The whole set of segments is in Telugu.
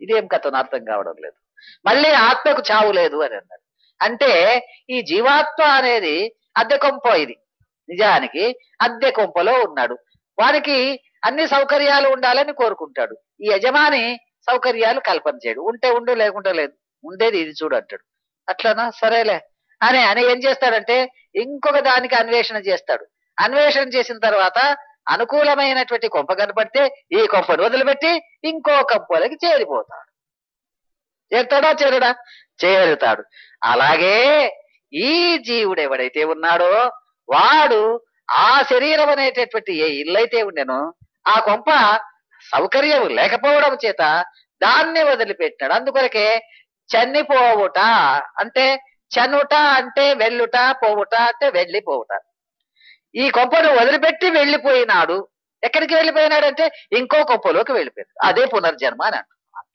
ఇదేం కథను అర్థం కావడం లేదు మళ్ళీ ఆత్మకు చావు లేదు అని అన్నాడు అంటే ఈ జీవాత్మ అనేది అద్దె కొంప ఇది నిజానికి అద్దె కొంపలో ఉన్నాడు వారికి అన్ని సౌకర్యాలు ఉండాలని కోరుకుంటాడు ఈ యజమాని సౌకర్యాలు కల్పన చేయడు ఉంటే ఉండు లేకుంటే లేదు ఉండేది ఇది చూడు అంటాడు అట్లనా సరేలే అని అని ఏం చేస్తాడంటే ఇంకొక దానికి అన్వేషణ చేస్తాడు అన్వేషణ చేసిన తర్వాత అనుకూలమైనటువంటి కొంప కనపడితే ఈ కొంపను వదిలిపెట్టి ఇంకో కొంపలకి చేరిపోతాడు చేరుతాడా చేరడా చేరుతాడు అలాగే ఈ జీవుడు ఎవడైతే ఉన్నాడో వాడు ఆ శరీరం అనేటటువంటి ఏ ఇల్లైతే ఉండెనో ఆ కొంప సౌకర్యం లేకపోవడం చేత దాన్ని వదిలిపెట్టాడు అందుకొరకే చనిపోవుట అంటే చనుట అంటే వెళ్ళుట పోవుట అంటే వెళ్ళిపోవుట ఈ కొంపను వదిలిపెట్టి వెళ్ళిపోయినాడు ఎక్కడికి వెళ్ళిపోయినాడంటే ఇంకో కొంపలోకి వెళ్ళిపోయాడు అదే పునర్జన్మ అని అంటాం అంతే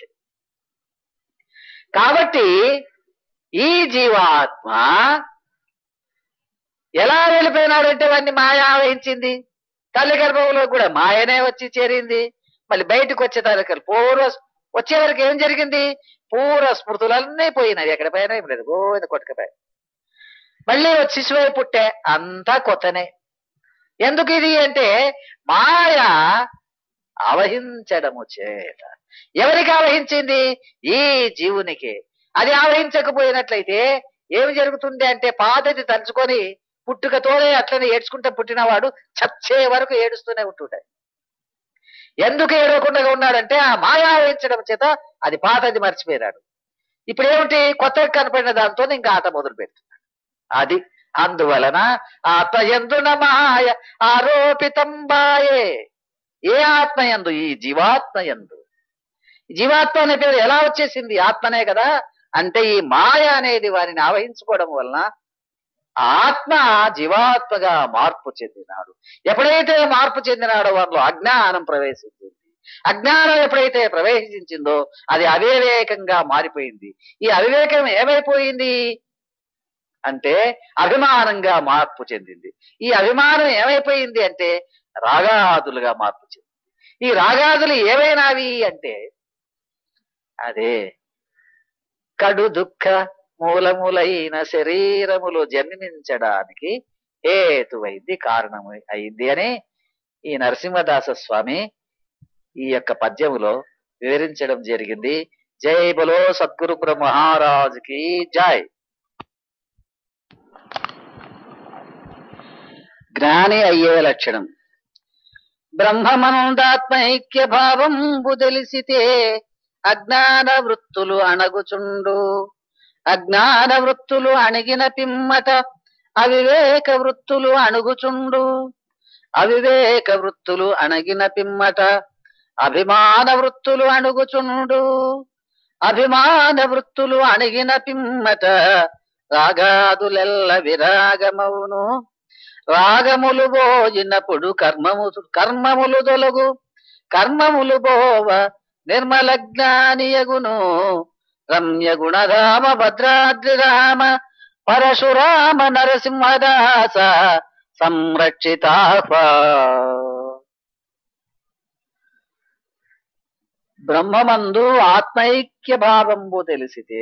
కాబట్టి ఈ జీవాత్మ ఎలా వెళ్ళిపోయినాడంటే వాడిని మాయ ఆవహించింది తల్లి గర్భంలో కూడా మాయనే వచ్చి చేరింది మళ్ళీ బయటకు వచ్చేసరికి పూర్వ వచ్చే వరకు ఏం జరిగింది పూర్వ స్మృతులన్నీ పోయినాయి ఎక్కడ పైన ఏం లేదు గోవింద కొట్టుకపోయి మళ్ళీ వచ్చి శిశువై పుట్టే అంతా కొత్తనే ఎందుకు ఇది అంటే మాయ ఆవహించడము చేత ఎవరికి ఆవహించింది ఈ జీవునికి అది ఆవహించకపోయినట్లయితే ఏమి జరుగుతుంది అంటే పాతది తలుచుకొని పుట్టుకతోనే అట్లనే ఏడ్చుకుంటూ పుట్టినవాడు చచ్చే వరకు ఏడుస్తూనే ఉంటుంటాడు ఎందుకు ఏడవకుండా ఉన్నాడంటే ఆ మాయ ఆవహించడం చేత అది పాతది మర్చిపోయినాడు ఇప్పుడు ఏమిటి కొత్తగా కనపడిన దాంతో ఇంకా ఆట మొదలు పెడుతున్నాడు అది అందువలన ఆత్మయందున మాయ ఆరోపితం బాయే ఏ ఆత్మయందు ఈ జీవాత్మయందు జీవాత్మ అనే పేరు ఎలా వచ్చేసింది ఆత్మనే కదా అంటే ఈ మాయ అనేది వారిని ఆవహించుకోవడం వలన ఆత్మ జీవాత్మగా మార్పు చెందినాడు ఎప్పుడైతే మార్పు చెందినాడో వారిలో అజ్ఞానం ప్రవేశించింది అజ్ఞానం ఎప్పుడైతే ప్రవేశించిందో అది అవివేకంగా మారిపోయింది ఈ అవివేకం ఏమైపోయింది అంటే అభిమానంగా మార్పు చెందింది ఈ అభిమానం ఏమైపోయింది అంటే రాగాదులుగా మార్పు చెందింది ఈ రాగాదులు ఏమైనావి అంటే అదే కడు దుఃఖ మూలములైన శరీరములు జన్మించడానికి హేతువైంది కారణము అయింది అని ఈ నరసింహదాస స్వామి ఈ యొక్క పద్యములో వివరించడం జరిగింది జై బలో సద్గురు మహారాజుకి జై జ్ఞాని అయ్యే లక్షణం బ్రహ్మమనుందాత్మైక్య భావంబు తెలిసితే అజ్ఞాన వృత్తులు అణగుచుండు అజ్ఞాన వృత్తులు అణిగిన పిమ్మట అవివేక వృత్తులు అణుగుచుండు అవివేక వృత్తులు అణగిన పిమ్మట అభిమాన వృత్తులు అణుగుచుండు అభిమాన వృత్తులు అణిగిన పిమ్మట రాగాదులెల్ల విరాగమవును రాగములు పోయినప్పుడు కర్మము కర్మములు తొలగు కర్మములు పోవ నిర్మల జ్ఞానియగును రమ్య గుణధామ భద్రాద్రి రామ పరశురామ నరసింహదాస సంరక్షితా బ్రహ్మమందు ఆత్మైక్య భావంబు తెలిసితే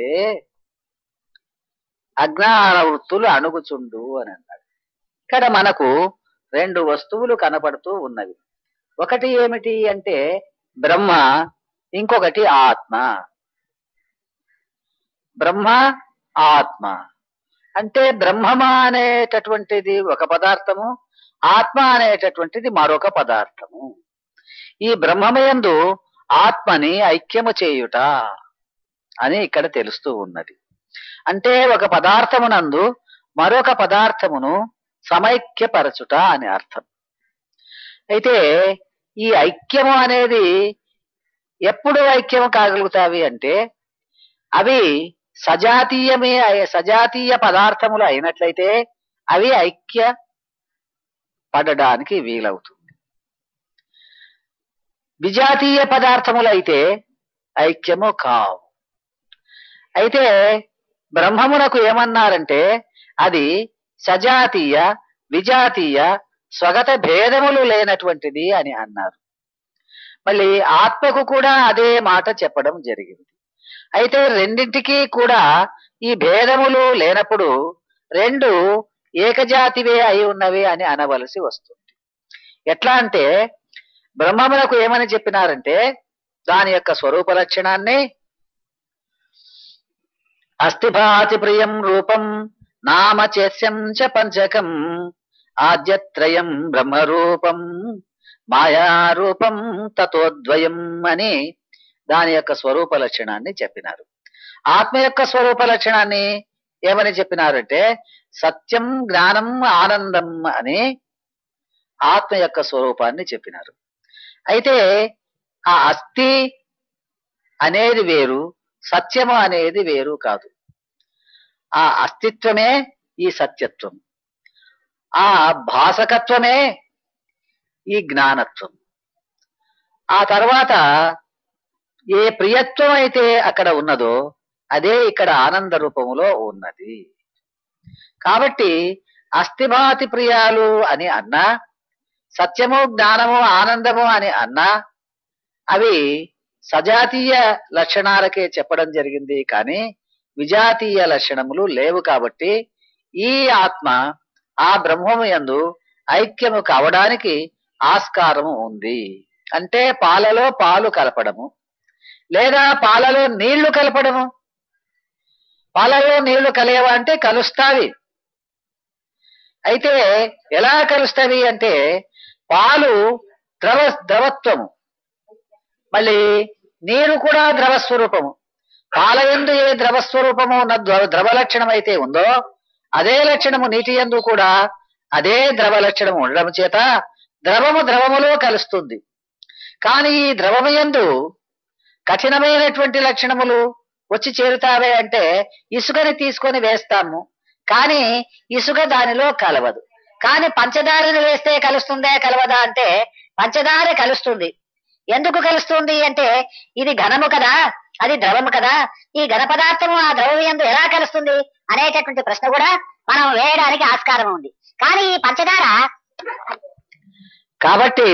అజ్ఞాన వృత్తులు అణుగుచుండు అని అన్నాడు ఇక్కడ మనకు రెండు వస్తువులు కనపడుతూ ఉన్నవి ఒకటి ఏమిటి అంటే బ్రహ్మ ఇంకొకటి ఆత్మ బ్రహ్మ ఆత్మ అంటే బ్రహ్మమ అనేటటువంటిది ఒక పదార్థము ఆత్మ అనేటటువంటిది మరొక పదార్థము ఈ బ్రహ్మమయందు ఆత్మని ఐక్యము చేయుట అని ఇక్కడ తెలుస్తూ ఉన్నది అంటే ఒక పదార్థమునందు మరొక పదార్థమును సమైక్యపరచుట అని అర్థం అయితే ఈ ఐక్యము అనేది ఎప్పుడు ఐక్యము కాగలుగుతావి అంటే అవి సజాతీయమే అయి- సజాతీయ పదార్థములు అయినట్లయితే అవి ఐక్య పడడానికి వీలవుతుంది విజాతీయ పదార్థములైతే ఐక్యము కావు అయితే బ్రహ్మమునకు ఏమన్నారంటే అది సజాతీయ విజాతీయ స్వగత భేదములు లేనటువంటిది అని అన్నారు మళ్ళీ ఆత్మకు కూడా అదే మాట చెప్పడం జరిగింది అయితే రెండింటికి కూడా ఈ భేదములు లేనప్పుడు రెండు ఏకజాతివే అయి ఉన్నవి అని అనవలసి వస్తుంది ఎట్లా అంటే బ్రహ్మములకు ఏమని చెప్పినారంటే దాని యొక్క స్వరూప లక్షణాన్ని అస్థిభాతి ప్రియం రూపం నామ చేస్యం చ పంచకం ఆద్యత్రయం బ్రహ్మరూపం మాయారూపం తతోద్వయం అని దాని యొక్క స్వరూప లక్షణాన్ని చెప్పినారు ఆత్మ యొక్క స్వరూప లక్షణాన్ని ఏమని చెప్పినారంటే సత్యం జ్ఞానం ఆనందం అని ఆత్మ యొక్క స్వరూపాన్ని చెప్పినారు అయితే ఆ అస్థి అనేది వేరు సత్యము అనేది వేరు కాదు ఆ అస్తిత్వమే ఈ సత్యత్వం ఆ భాసకత్వమే ఈ జ్ఞానత్వం ఆ తర్వాత ఏ ప్రియత్వం అయితే అక్కడ ఉన్నదో అదే ఇక్కడ ఆనంద రూపములో ఉన్నది కాబట్టి అస్థిభాతి ప్రియాలు అని అన్నా సత్యము జ్ఞానము ఆనందము అని అన్నా అవి సజాతీయ లక్షణాలకే చెప్పడం జరిగింది కానీ విజాతీయ లక్షణములు లేవు కాబట్టి ఈ ఆత్మ ఆ బ్రహ్మము యందు ఐక్యము కావడానికి ఆస్కారము ఉంది అంటే పాలలో పాలు కలపడము లేదా పాలలో నీళ్లు కలపడము పాలలో నీళ్లు కలియవా అంటే కలుస్తావి అయితే ఎలా కలుస్తావి అంటే పాలు ద్రవ ద్రవత్వము మళ్ళీ నీరు కూడా ద్రవస్వరూపము పాల ఎందు ఏ ద్రవస్వరూపము ఉన్న ద్రవ ద్రవ లక్షణం అయితే ఉందో అదే లక్షణము నీటి ఎందు కూడా అదే ద్రవ లక్షణము ఉండడం చేత ద్రవము ద్రవములో కలుస్తుంది కానీ ఈ ద్రవము యందు కఠినమైనటువంటి లక్షణములు వచ్చి చేరుతావే అంటే ఇసుకని తీసుకొని వేస్తాము కానీ ఇసుక దానిలో కలవదు కానీ పంచదారని వేస్తే కలుస్తుందా కలవదా అంటే పంచదార కలుస్తుంది ఎందుకు కలుస్తుంది అంటే ఇది ఘనము కదా అది ద్రవము కదా ఈ ఘన పదార్థము ఆ ద్రవం ఎందు ఎలా కలుస్తుంది అనేటటువంటి ప్రశ్న కూడా మనం వేయడానికి ఆస్కారం ఉంది కానీ ఈ పంచదార కాబట్టి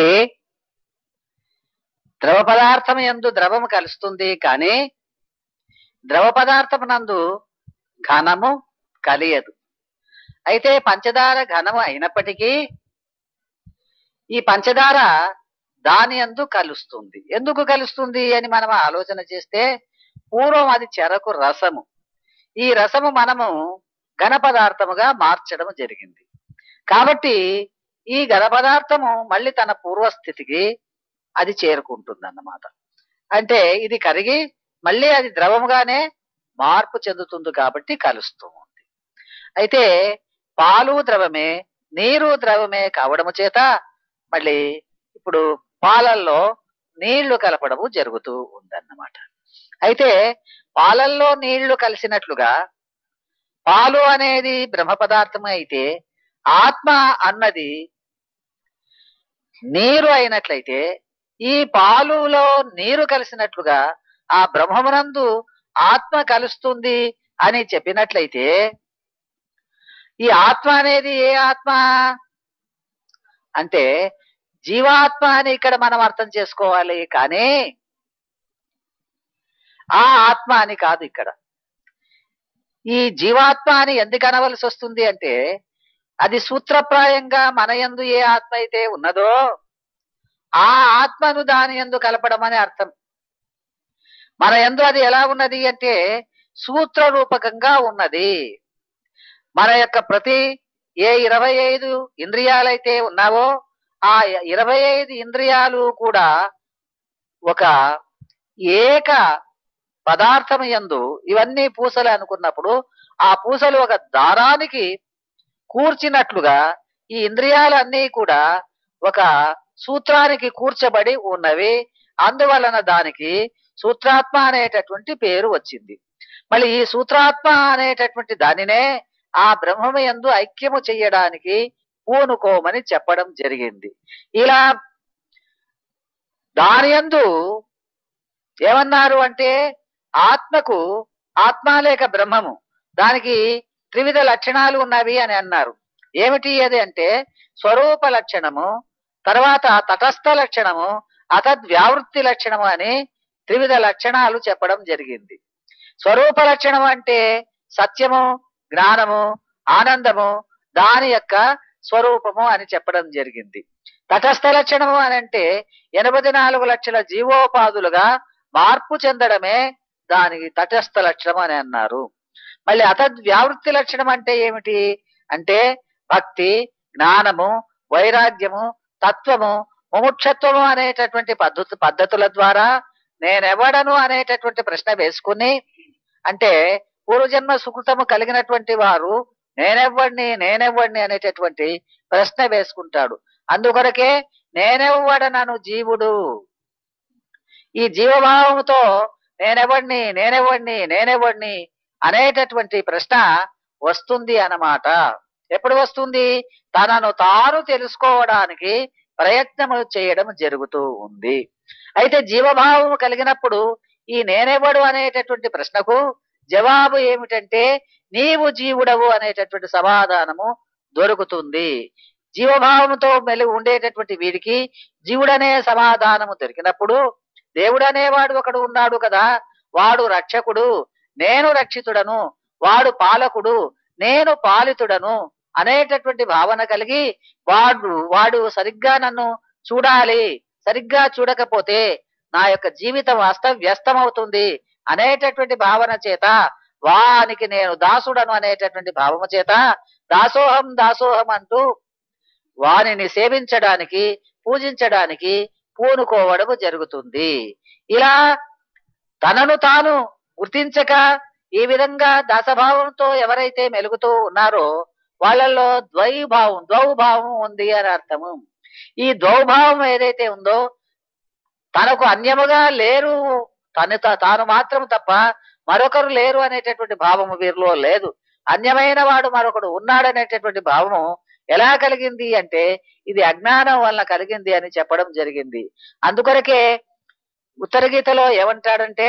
ద్రవ పదార్థం ఎందు ద్రవము కలుస్తుంది కానీ ద్రవ పదార్థం నందు ఘనము కలియదు అయితే పంచదార ఘనము అయినప్పటికీ ఈ పంచదార దాని ఎందు కలుస్తుంది ఎందుకు కలుస్తుంది అని మనం ఆలోచన చేస్తే పూర్వం అది చెరకు రసము ఈ రసము మనము ఘన పదార్థముగా మార్చడం జరిగింది కాబట్టి ఈ ఘన పదార్థము మళ్ళీ తన పూర్వస్థితికి అది చేరుకుంటుంది అన్నమాట అంటే ఇది కరిగి మళ్ళీ అది ద్రవముగానే మార్పు చెందుతుంది కాబట్టి కలుస్తూ ఉంది అయితే పాలు ద్రవమే నీరు ద్రవమే కావడము చేత మళ్ళీ ఇప్పుడు పాలల్లో నీళ్లు కలపడము జరుగుతూ ఉందన్నమాట అయితే పాలల్లో నీళ్లు కలిసినట్లుగా పాలు అనేది బ్రహ్మ పదార్థం అయితే ఆత్మ అన్నది నీరు అయినట్లయితే ఈ పాలులో నీరు కలిసినట్లుగా ఆ బ్రహ్మమునందు ఆత్మ కలుస్తుంది అని చెప్పినట్లయితే ఈ ఆత్మ అనేది ఏ ఆత్మ అంటే జీవాత్మ అని ఇక్కడ మనం అర్థం చేసుకోవాలి కానీ ఆ ఆత్మ అని కాదు ఇక్కడ ఈ జీవాత్మ అని ఎందుకు అనవలసి వస్తుంది అంటే అది సూత్రప్రాయంగా మన యందు ఏ ఆత్మ అయితే ఉన్నదో ఆ ఆత్మను దాని ఎందు కలపడం అని అర్థం మన ఎందు అది ఎలా ఉన్నది అంటే సూత్ర రూపకంగా ఉన్నది మన యొక్క ప్రతి ఏ ఇరవై ఐదు ఇంద్రియాలైతే ఉన్నావో ఆ ఇరవై ఐదు ఇంద్రియాలు కూడా ఒక ఏక పదార్థం యందు ఇవన్నీ పూసలు అనుకున్నప్పుడు ఆ పూసలు ఒక దారానికి కూర్చినట్లుగా ఈ ఇంద్రియాలన్నీ కూడా ఒక సూత్రానికి కూర్చబడి ఉన్నవి అందువలన దానికి సూత్రాత్మ అనేటటువంటి పేరు వచ్చింది మళ్ళీ ఈ సూత్రాత్మ అనేటటువంటి దానినే ఆ బ్రహ్మము యందు ఐక్యము చెయ్యడానికి పూనుకోమని చెప్పడం జరిగింది ఇలా దాని యందు ఏమన్నారు అంటే ఆత్మకు ఆత్మ లేక బ్రహ్మము దానికి త్రివిధ లక్షణాలు ఉన్నవి అని అన్నారు ఏమిటి అది అంటే స్వరూప లక్షణము తర్వాత తటస్థ లక్షణము అతద్వ్యావృత్తి లక్షణము అని త్రివిధ లక్షణాలు చెప్పడం జరిగింది స్వరూప లక్షణం అంటే సత్యము జ్ఞానము ఆనందము దాని యొక్క స్వరూపము అని చెప్పడం జరిగింది తటస్థ లక్షణము అని అంటే ఎనభై నాలుగు లక్షల జీవోపాధులుగా మార్పు చెందడమే దానికి తటస్థ లక్షణం అని అన్నారు మళ్ళీ అతద్వ్యావృత్తి లక్షణం అంటే ఏమిటి అంటే భక్తి జ్ఞానము వైరాగ్యము తత్వము ముముక్షత్వము అనేటటువంటి పద్ధతి పద్ధతుల ద్వారా నేనెవడను అనేటటువంటి ప్రశ్న వేసుకుని అంటే పూర్వజన్మ సుకృతము కలిగినటువంటి వారు నేనెవ్వడిని నేనెవ్వడిని అనేటటువంటి ప్రశ్న వేసుకుంటాడు అందుకొరకే నేనెవ్వడనను జీవుడు ఈ జీవభావముతో నేనెవడిని నేనెవడిని నేనెవడిని అనేటటువంటి ప్రశ్న వస్తుంది అన్నమాట ఎప్పుడు వస్తుంది తనను తాను తెలుసుకోవడానికి ప్రయత్నములు చేయడం జరుగుతూ ఉంది అయితే జీవభావము కలిగినప్పుడు ఈ నేనెవడు అనేటటువంటి ప్రశ్నకు జవాబు ఏమిటంటే నీవు జీవుడవు అనేటటువంటి సమాధానము దొరుకుతుంది జీవభావముతో మెలుగు ఉండేటటువంటి వీడికి జీవుడనే సమాధానము దొరికినప్పుడు దేవుడు అనేవాడు ఒకడు ఉన్నాడు కదా వాడు రక్షకుడు నేను రక్షితుడను వాడు పాలకుడు నేను పాలితుడను అనేటటువంటి భావన కలిగి వాడు వాడు సరిగ్గా నన్ను చూడాలి సరిగ్గా చూడకపోతే నా యొక్క జీవితం అస్తవ్యస్తమవుతుంది అనేటటువంటి భావన చేత వానికి నేను దాసుడను అనేటటువంటి భావము చేత దాసోహం దాసోహం అంటూ వానిని సేవించడానికి పూజించడానికి పూనుకోవడము జరుగుతుంది ఇలా తనను తాను గుర్తించక ఈ విధంగా దాసభావంతో ఎవరైతే మెలుగుతూ ఉన్నారో వాళ్ళల్లో ద్వైభావం ద్వౌభావం ఉంది అని అర్థము ఈ ద్వౌభావం ఏదైతే ఉందో తనకు అన్యముగా లేరు తను తాను మాత్రం తప్ప మరొకరు లేరు అనేటటువంటి భావము వీరిలో లేదు అన్యమైన వాడు మరొకడు ఉన్నాడనేటటువంటి భావము ఎలా కలిగింది అంటే ఇది అజ్ఞానం వలన కలిగింది అని చెప్పడం జరిగింది అందుకొరకే ఉత్తర గీతలో ఏమంటాడంటే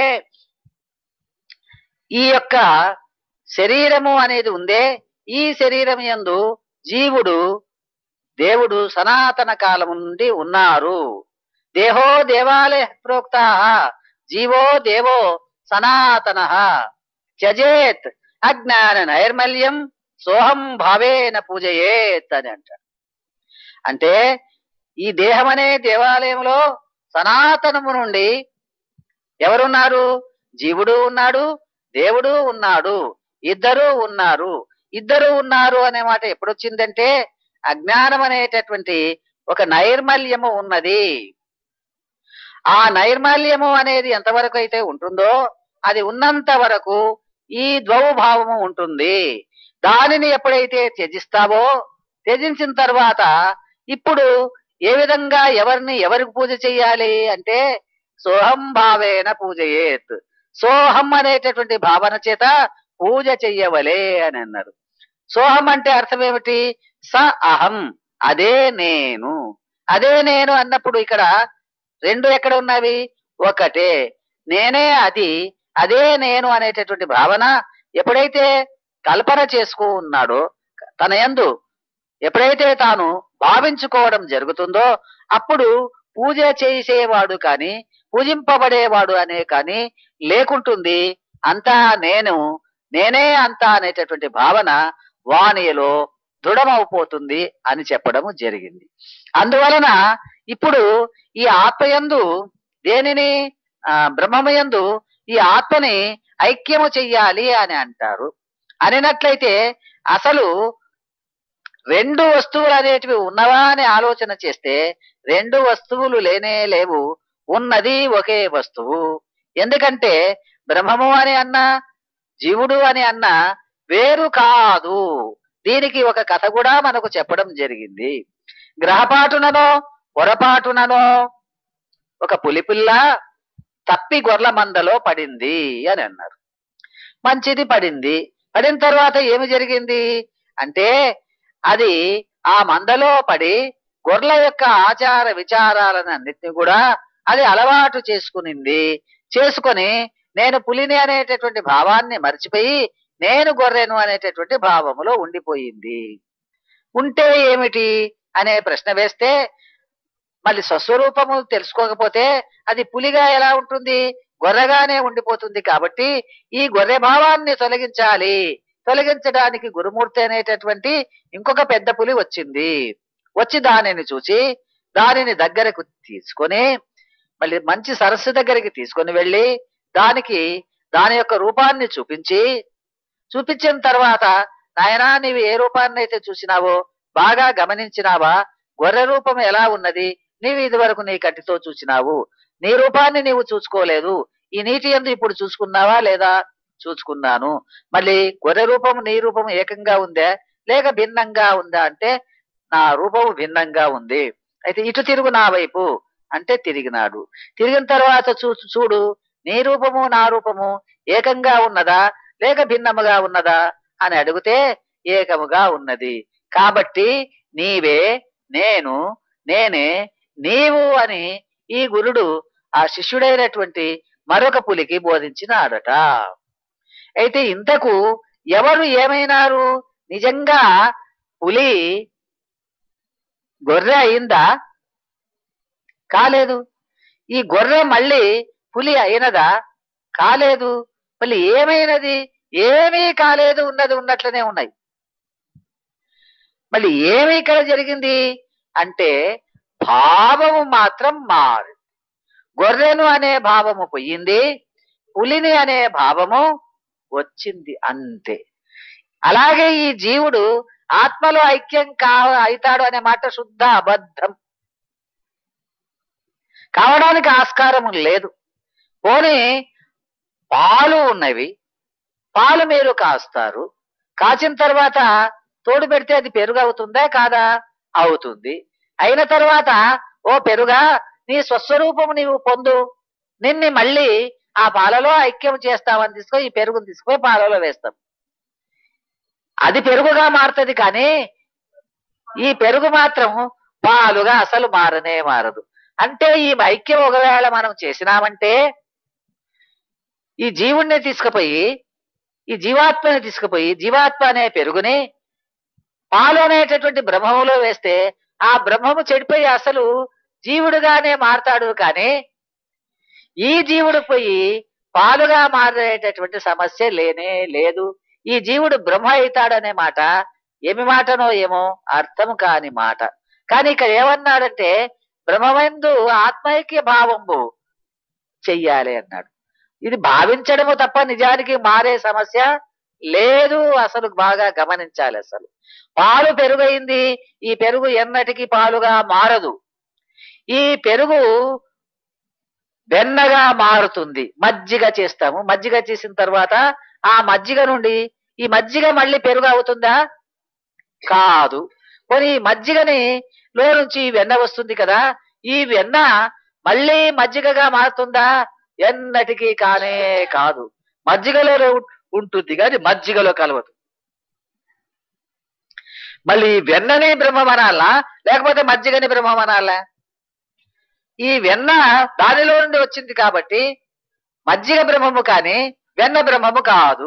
ఈ యొక్క శరీరము అనేది ఉందే ఈ శరీరం యందు జీవుడు దేవుడు సనాతన కాలము నుండి ఉన్నారు దేహో దేవాలయ ప్రోక్త జీవో దేవో సనాతన త్యజేత్ అజ్ఞాన నైర్మల్యం సోహం భావేన పూజయేత్ అని అంటాడు అంటే ఈ దేహం అనే దేవాలయంలో సనాతనము నుండి ఎవరున్నారు జీవుడు ఉన్నాడు దేవుడు ఉన్నాడు ఇద్దరు ఉన్నారు ఇద్దరు ఉన్నారు అనే మాట ఎప్పుడొచ్చిందంటే అజ్ఞానం అనేటటువంటి ఒక నైర్మల్యము ఉన్నది ఆ నైర్మల్యము అనేది ఎంతవరకు అయితే ఉంటుందో అది ఉన్నంత వరకు ఈ ద్వౌభావము ఉంటుంది దానిని ఎప్పుడైతే త్యజిస్తావో త్యజించిన తర్వాత ఇప్పుడు ఏ విధంగా ఎవరిని ఎవరికి పూజ చెయ్యాలి అంటే సోహం భావేన పూజయేత్ సోహం అనేటటువంటి భావన చేత పూజ చెయ్యవలే అని అన్నారు సోహం అంటే అర్థం ఏమిటి స అహం అదే నేను అదే నేను అన్నప్పుడు ఇక్కడ రెండు ఎక్కడ ఉన్నవి ఒకటే నేనే అది అదే నేను అనేటటువంటి భావన ఎప్పుడైతే కల్పన చేసుకో ఉన్నాడో తన యందు ఎప్పుడైతే తాను భావించుకోవడం జరుగుతుందో అప్పుడు పూజ చేసేవాడు కాని పూజింపబడేవాడు అనే కాని లేకుంటుంది అంతా నేను నేనే అంతా అనేటటువంటి భావన వాణిలో దృఢమైపోతుంది అని చెప్పడము జరిగింది అందువలన ఇప్పుడు ఈ ఆత్మయందు దేనిని ఆ బ్రహ్మమయందు ఈ ఆత్మని ఐక్యము చెయ్యాలి అని అంటారు అనినట్లయితే అసలు రెండు వస్తువులు అనేటివి ఉన్నవా అని ఆలోచన చేస్తే రెండు వస్తువులు లేనే లేవు ఉన్నది ఒకే వస్తువు ఎందుకంటే బ్రహ్మము అని అన్నా జీవుడు అని అన్నా వేరు కాదు దీనికి ఒక కథ కూడా మనకు చెప్పడం జరిగింది గ్రహపాటుననో పొరపాటుననో ఒక పులిపిల్ల తప్పి గొర్ల మందలో పడింది అని అన్నారు మంచిది పడింది పడిన తర్వాత ఏమి జరిగింది అంటే అది ఆ మందలో పడి గొర్రెల యొక్క ఆచార విచారాలను అన్నిటిని కూడా అది అలవాటు చేసుకునింది చేసుకొని నేను పులిని అనేటటువంటి భావాన్ని మర్చిపోయి నేను గొర్రెను అనేటటువంటి భావములో ఉండిపోయింది ఉంటే ఏమిటి అనే ప్రశ్న వేస్తే మళ్ళీ స్వస్వరూపము తెలుసుకోకపోతే అది పులిగా ఎలా ఉంటుంది గొర్రెగానే ఉండిపోతుంది కాబట్టి ఈ గొర్రె భావాన్ని తొలగించాలి తొలగించడానికి గురుమూర్తి అనేటటువంటి ఇంకొక పెద్ద పులి వచ్చింది వచ్చి దానిని చూసి దానిని దగ్గరకు తీసుకొని మళ్ళీ మంచి సరస్సు దగ్గరికి తీసుకొని వెళ్ళి దానికి దాని యొక్క రూపాన్ని చూపించి చూపించిన తర్వాత నాయనా నీవు ఏ రూపాన్ని అయితే చూసినావో బాగా గమనించినావా గొర్రె రూపం ఎలా ఉన్నది నీవు ఇదివరకు నీ కంటితో చూసినావు నీ రూపాన్ని నీవు చూసుకోలేదు ఈ నీటి ఎందు ఇప్పుడు చూసుకున్నావా లేదా చూసుకున్నాను మళ్ళీ గొర్రె రూపం నీ రూపం ఏకంగా ఉందా లేక భిన్నంగా ఉందా అంటే నా రూపము భిన్నంగా ఉంది అయితే ఇటు తిరుగు నా వైపు అంటే తిరిగినాడు తిరిగిన తర్వాత చూ చూడు నీ రూపము నా రూపము ఏకంగా ఉన్నదా లేక భిన్నముగా ఉన్నదా అని అడిగితే ఏకముగా ఉన్నది కాబట్టి నీవే నేను నేనే నీవు అని ఈ గురుడు ఆ శిష్యుడైనటువంటి మరొక పులికి బోధించినాడట అయితే ఇంతకు ఎవరు ఏమైనారు నిజంగా పులి గొర్రె అయిందా కాలేదు ఈ గొర్రె మళ్ళీ పులి అయినదా కాలేదు మళ్ళీ ఏమైనది ఏమీ కాలేదు ఉన్నది ఉన్నట్లనే ఉన్నాయి మళ్ళీ ఏమి ఇక్కడ జరిగింది అంటే భావము మాత్రం మారు గొర్రెను అనే భావము పోయింది పులిని అనే భావము వచ్చింది అంతే అలాగే ఈ జీవుడు ఆత్మలో ఐక్యం కా అవుతాడు అనే మాట శుద్ధ అబద్ధం కావడానికి ఆస్కారము లేదు పోనీ పాలు ఉన్నవి పాలు మీరు కాస్తారు కాచిన తర్వాత తోడు పెడితే అది పెరుగు అవుతుందా కాదా అవుతుంది అయిన తర్వాత ఓ పెరుగా నీ స్వస్వరూపము నీవు పొందు నిన్ని మళ్ళీ ఆ పాలలో ఐక్యం చేస్తామని తీసుకో ఈ పెరుగుని తీసుకుపోయి పాలలో వేస్తాం అది పెరుగుగా మారుతుంది కానీ ఈ పెరుగు మాత్రం పాలుగా అసలు మారనే మారదు అంటే ఈ ఐక్యం ఒకవేళ మనం చేసినామంటే ఈ జీవుణ్ణి తీసుకుపోయి ఈ జీవాత్మని తీసుకుపోయి జీవాత్మ అనే పెరుగుని పాలు అనేటటువంటి బ్రహ్మములో వేస్తే ఆ బ్రహ్మము చెడిపోయి అసలు జీవుడుగానే మారతాడు కానీ ఈ జీవుడు పోయి పాలుగా మారేటటువంటి సమస్య లేనే లేదు ఈ జీవుడు బ్రహ్మ అవుతాడనే మాట ఏమి మాటనో ఏమో అర్థం కాని మాట కానీ ఇక్కడ ఏమన్నాడంటే బ్రహ్మమందు ఆత్మైక్య భావంబు చెయ్యాలి అన్నాడు ఇది భావించడము తప్ప నిజానికి మారే సమస్య లేదు అసలు బాగా గమనించాలి అసలు పాలు పెరుగైంది ఈ పెరుగు ఎన్నటికి పాలుగా మారదు ఈ పెరుగు వెన్నగా మారుతుంది మజ్జిగ చేస్తాము మజ్జిగ చేసిన తర్వాత ఆ మజ్జిగ నుండి ఈ మజ్జిగ మళ్ళీ పెరుగు అవుతుందా కాదు పోనీ ఈ మజ్జిగని లో నుంచి వెన్న వస్తుంది కదా ఈ వెన్న మళ్ళీ మజ్జిగగా మారుతుందా ఎన్నటికీ కానే కాదు మజ్జిగలో ఉం- ఉంటుంది కానీ మజ్జిగలో కలవదు మళ్ళీ ఈ వెన్నని బ్రహ్మమనాలా లేకపోతే మజ్జిగని బ్రహ్మమనాలా ఈ వెన్న దానిలో నుండి వచ్చింది కాబట్టి మజ్జిగ బ్రహ్మము కానీ వెన్న బ్రహ్మము కాదు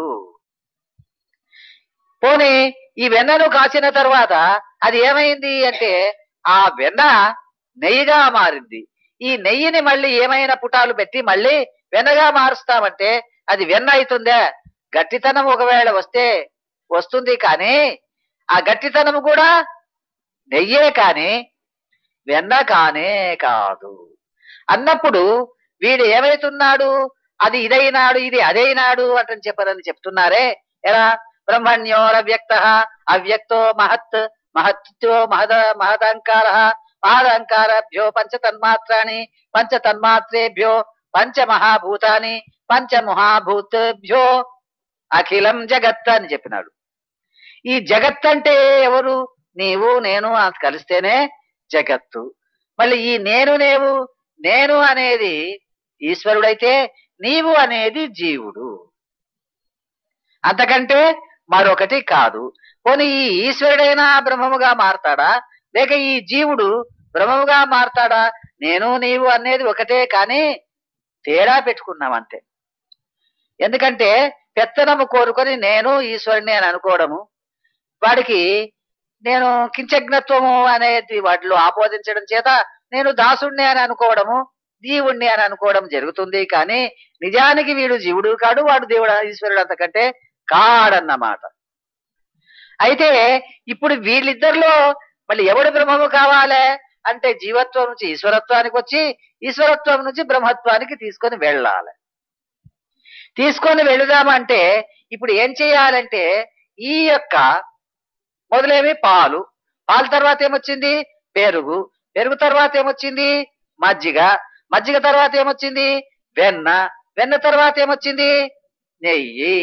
పోనీ ఈ వెన్నను కాచిన తర్వాత అది ఏమైంది అంటే ఆ వెన్న నెయ్యిగా మారింది ఈ నెయ్యిని మళ్ళీ ఏమైనా పుటాలు పెట్టి మళ్ళీ వెన్నగా మారుస్తామంటే అది వెన్న అవుతుందా గట్టితనం ఒకవేళ వస్తే వస్తుంది కానీ ఆ గట్టితనం కూడా నెయ్యే కానీ వెన్న కానే కాదు అన్నప్పుడు వీడు ఏమైతున్నాడు అది ఇదైనాడు ఇది అదైనాడు అటని చెప్పరని చెప్తున్నారే ఎలా బ్రహ్మణ్యోర వ్యక్త అవ్యక్తో మహత్ మహత్తో మహద మహదంకార మహదంకారభ్యో పంచ తన్మాత్రాని పంచ తన్మాత్రేభ్యో పంచ మహాభూతాని పంచ మహాభూతభ్యో అఖిలం జగత్ అని చెప్పినాడు ఈ జగత్ అంటే ఎవరు నీవు నేను అది కలిస్తేనే జగత్తు మళ్ళీ ఈ నేను నేవు నేను అనేది ఈశ్వరుడైతే నీవు అనేది జీవుడు అంతకంటే మరొకటి కాదు పోనీ ఈ ఈశ్వరుడైనా బ్రహ్మముగా మారతాడా లేక ఈ జీవుడు బ్రహ్మముగా మారతాడా నేను నీవు అనేది ఒకటే కానీ తేడా పెట్టుకున్నాం అంతే ఎందుకంటే పెత్తనము కోరుకొని నేను ఈశ్వరుని అని అనుకోవడము వాడికి నేను కించజ్ఞత్వము అనేది వాటిలో ఆపోదించడం చేత నేను దాసుణ్ణి అని అనుకోవడము జీవుణ్ణి అని అనుకోవడం జరుగుతుంది కానీ నిజానికి వీడు జీవుడు కాడు వాడు దేవుడు ఈశ్వరుడు అంతకంటే కాడన్నమాట అయితే ఇప్పుడు వీళ్ళిద్దరిలో మళ్ళీ ఎవడు బ్రహ్మము కావాలే అంటే జీవత్వం నుంచి ఈశ్వరత్వానికి వచ్చి ఈశ్వరత్వం నుంచి బ్రహ్మత్వానికి తీసుకొని వెళ్ళాలి తీసుకొని వెళుదామంటే ఇప్పుడు ఏం చేయాలంటే ఈ యొక్క మొదలేమి పాలు పాలు తర్వాత ఏమొచ్చింది పెరుగు పెరుగు తర్వాత ఏమొచ్చింది మజ్జిగ మజ్జిగ తర్వాత ఏమొచ్చింది వెన్న వెన్న తర్వాత ఏమొచ్చింది నెయ్యి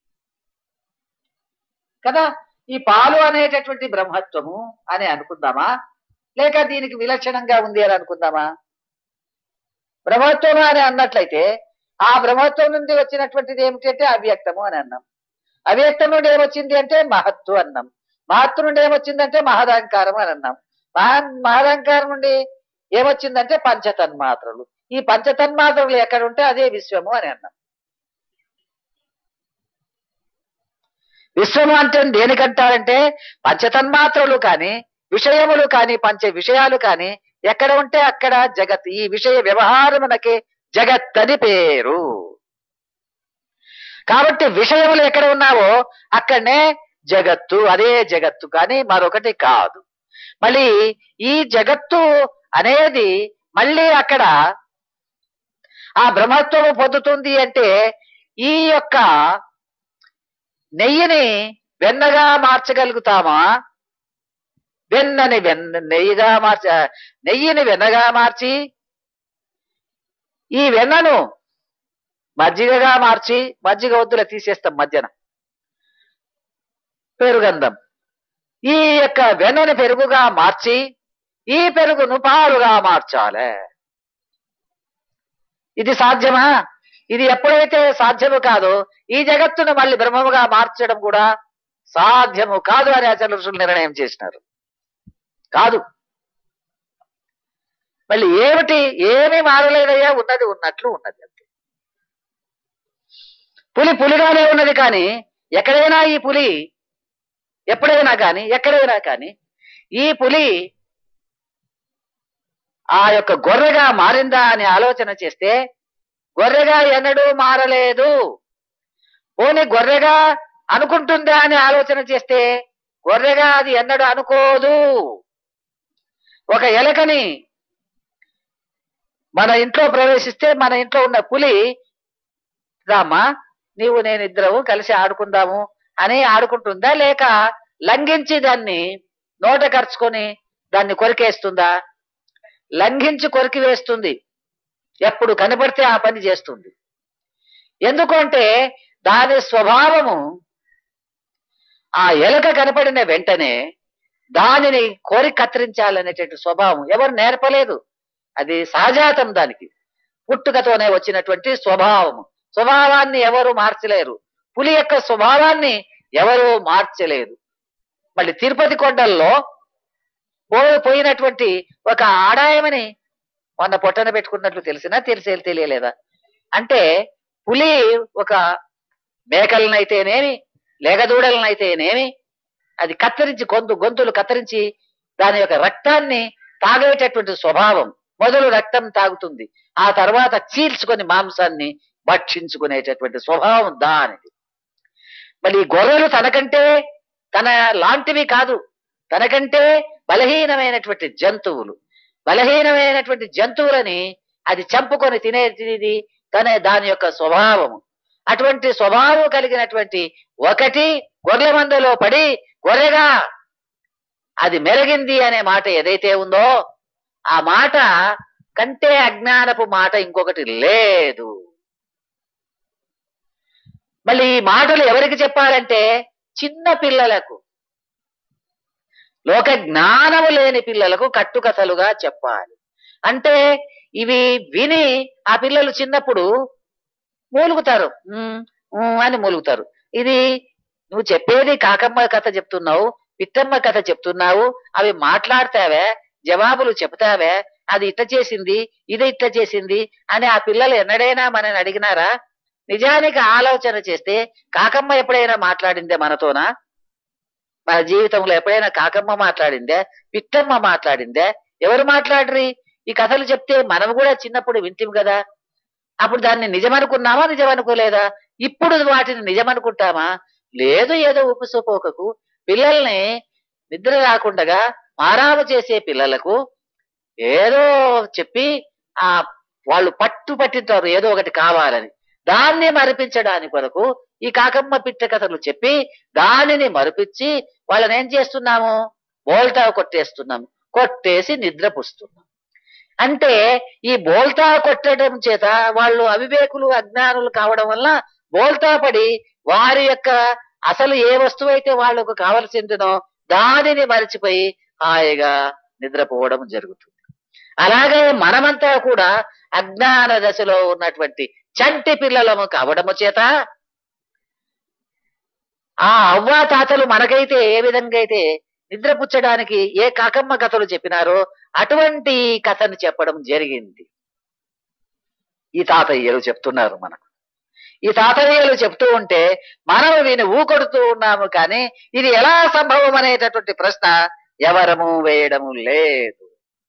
కదా ఈ పాలు అనేటటువంటి బ్రహ్మత్వము అని అనుకుందామా లేక దీనికి విలక్షణంగా ఉంది అని అనుకుందామా బ్రహ్మత్వము అని అన్నట్లయితే ఆ బ్రహ్మత్వం నుండి వచ్చినటువంటిది ఏమిటంటే అవ్యక్తము అని అన్నాం అవ్యక్తం నుండి ఏమొచ్చింది అంటే మహత్తు అన్నాం మహత్తు నుండి ఏమొచ్చిందంటే మహదహంకారం అని అన్నాం మహా మహదహంకారం నుండి ఏమొచ్చిందంటే పంచతన్మాత్రలు ఈ పంచతన్మాత్రలు ఎక్కడ ఉంటే అదే విశ్వము అని అన్నాం విశ్వము అంటే దేనికంటారంటే పంచతన్మాత్రలు కానీ విషయములు కానీ పంచ విషయాలు కానీ ఎక్కడ ఉంటే అక్కడ జగత్ ఈ విషయ వ్యవహారమునకే జగత్ అని పేరు కాబట్టి విషయములు ఎక్కడ ఉన్నావో అక్కడనే జగత్తు అదే జగత్తు కానీ మరొకటి కాదు మళ్ళీ ఈ జగత్తు అనేది మళ్ళీ అక్కడ ఆ బ్రహ్మత్వము పొందుతుంది అంటే ఈ యొక్క నెయ్యిని వెన్నగా మార్చగలుగుతామా వెన్నని వెన్న నెయ్యిగా మార్చ నెయ్యిని వెన్నగా మార్చి ఈ వెన్నను మజ్జిగగా మార్చి మజ్జిగ వద్దుల తీసేస్తాం మధ్యన పెరుగంధం ఈ యొక్క వెన్నని పెరుగుగా మార్చి ఈ పెరుగును పాలుగా మార్చాలి ఇది సాధ్యమా ఇది ఎప్పుడైతే సాధ్యము కాదో ఈ జగత్తును మళ్ళీ బ్రహ్మముగా మార్చడం కూడా సాధ్యము కాదు అని ఆచార్య ఋషులు నిర్ణయం చేసినారు కాదు మళ్ళీ ఏమిటి ఏమీ మారలేదయ్యా ఉన్నది ఉన్నట్లు ఉన్నది అంతే పులి పులిగానే ఉన్నది కానీ ఎక్కడైనా ఈ పులి ఎప్పుడైనా కానీ ఎక్కడైనా కానీ ఈ పులి ఆ యొక్క గొర్రెగా మారిందా అని ఆలోచన చేస్తే గొర్రెగా ఎన్నడూ మారలేదు పోనీ గొర్రెగా అనుకుంటుందా అని ఆలోచన చేస్తే గొర్రెగా అది ఎన్నడూ అనుకోదు ఒక ఎలకని మన ఇంట్లో ప్రవేశిస్తే మన ఇంట్లో ఉన్న పులి రామా నీవు నేను ఇద్దరము కలిసి ఆడుకుందాము అని ఆడుకుంటుందా లేక లంఘించి దాన్ని నోట ఖర్చుకొని దాన్ని కొరికేస్తుందా లంఘించి కొరికి వేస్తుంది ఎప్పుడు కనబడితే ఆ పని చేస్తుంది ఎందుకంటే దాని స్వభావము ఆ ఎలుక కనపడిన వెంటనే దానిని కోరి కత్తిరించాలనేటువంటి స్వభావం ఎవరు నేర్పలేదు అది సహజాతం దానికి పుట్టుకతోనే వచ్చినటువంటి స్వభావము స్వభావాన్ని ఎవరు మార్చలేరు పులి యొక్క స్వభావాన్ని ఎవరు మార్చలేదు మళ్ళీ తిరుపతి కొండల్లో పో- పోయినటువంటి ఒక ఆడాయమని మొన్న పొట్టన పెట్టుకున్నట్లు తెలిసినా తెలిసే తెలియలేదా అంటే పులి ఒక మేకలనైతేనేమి లేగదూడలనైతేనేమి అది కత్తిరించి గొంతు గొంతులు కత్తిరించి దాని యొక్క రక్తాన్ని తాగేటటువంటి స్వభావం మొదలు రక్తం తాగుతుంది ఆ తర్వాత చీల్చుకొని మాంసాన్ని భక్షించుకునేటటువంటి స్వభావం దానిది మరి ఈ గొర్రెలు తనకంటే తన లాంటివి కాదు తనకంటే బలహీనమైనటువంటి జంతువులు బలహీనమైనటువంటి జంతువులని అది చంపుకొని తినేది తన దాని యొక్క స్వభావము అటువంటి స్వభావం కలిగినటువంటి ఒకటి గొర్రెల మందలో పడి గొర్రెగా అది మెరిగింది అనే మాట ఏదైతే ఉందో ఆ మాట కంటే అజ్ఞానపు మాట ఇంకొకటి లేదు మళ్ళీ ఈ మాటలు ఎవరికి చెప్పాలంటే చిన్న పిల్లలకు లోక జ్ఞానము లేని పిల్లలకు కట్టుకథలుగా చెప్పాలి అంటే ఇవి విని ఆ పిల్లలు చిన్నప్పుడు మూలుగుతారు "ఉమ్, ఉమ్" అని మూలుగుతారు ఇది నువ్వు చెప్పేది కాకమ్మ కథ చెప్తున్నావు పిట్టమ్మ కథ చెప్తున్నావు అవి మాట్లాడతావే జవాబులు చెప్తావే అది ఇట్ట చేసింది ఇది ఇట్ట చేసింది అని ఆ పిల్లలు ఎన్నడైనా మనని అడిగినారా నిజానికి ఆలోచన చేస్తే కాకమ్మ ఎప్పుడైనా మాట్లాడిందే మనతోనా మన జీవితంలో ఎప్పుడైనా కాకమ్మ మాట్లాడిందే పిట్టమ్మ మాట్లాడిందే ఎవరు మాట్లాడరి ఈ కథలు చెప్తే మనం కూడా చిన్నప్పుడు వింటిం కదా అప్పుడు దాన్ని నిజమనుకున్నామా నిజమనుకోలేదా ఇప్పుడు వాటిని నిజమనుకుంటామా లేదు ఏదో ఉపసోపోకకు పిల్లల్ని నిద్ర రాకుండా మారాము చేసే పిల్లలకు ఏదో చెప్పి ఆ వాళ్ళు పట్టు పట్టింటారు ఏదో ఒకటి కావాలని దాన్ని మరిపించడానికి కొరకు ఈ కాకమ్మ పిట్ట కథలు చెప్పి దానిని మరిపించి వాళ్ళని ఏం చేస్తున్నాము బోల్టా కొట్టేస్తున్నాము కొట్టేసి నిద్ర పుస్తున్నాం అంటే ఈ బోల్తా కొట్టడం చేత వాళ్ళు అవివేకులు అజ్ఞానులు కావడం వల్ల బోల్తా పడి వారి యొక్క అసలు ఏ వస్తువు అయితే వాళ్ళకు కావలసిందినో దానిని మరిచిపోయి హాయిగా నిద్రపోవడం జరుగుతుంది అలాగే మనమంతా కూడా అజ్ఞాన దశలో ఉన్నటువంటి చంటి పిల్లలము కావడము చేత ఆ అవ్వా తాతలు మనకైతే ఏ విధంగా అయితే నిద్రపుచ్చడానికి ఏ కాకమ్మ కథలు చెప్పినారో అటువంటి కథను చెప్పడం జరిగింది ఈ తాతయ్యలు చెప్తున్నారు మనకు ఈ తాతయ్యలు చెప్తూ ఉంటే మనం విని ఊకొడుతూ ఉన్నాము కానీ ఇది ఎలా సంభవం అనేటటువంటి ప్రశ్న ఎవరము వేయడము లేదు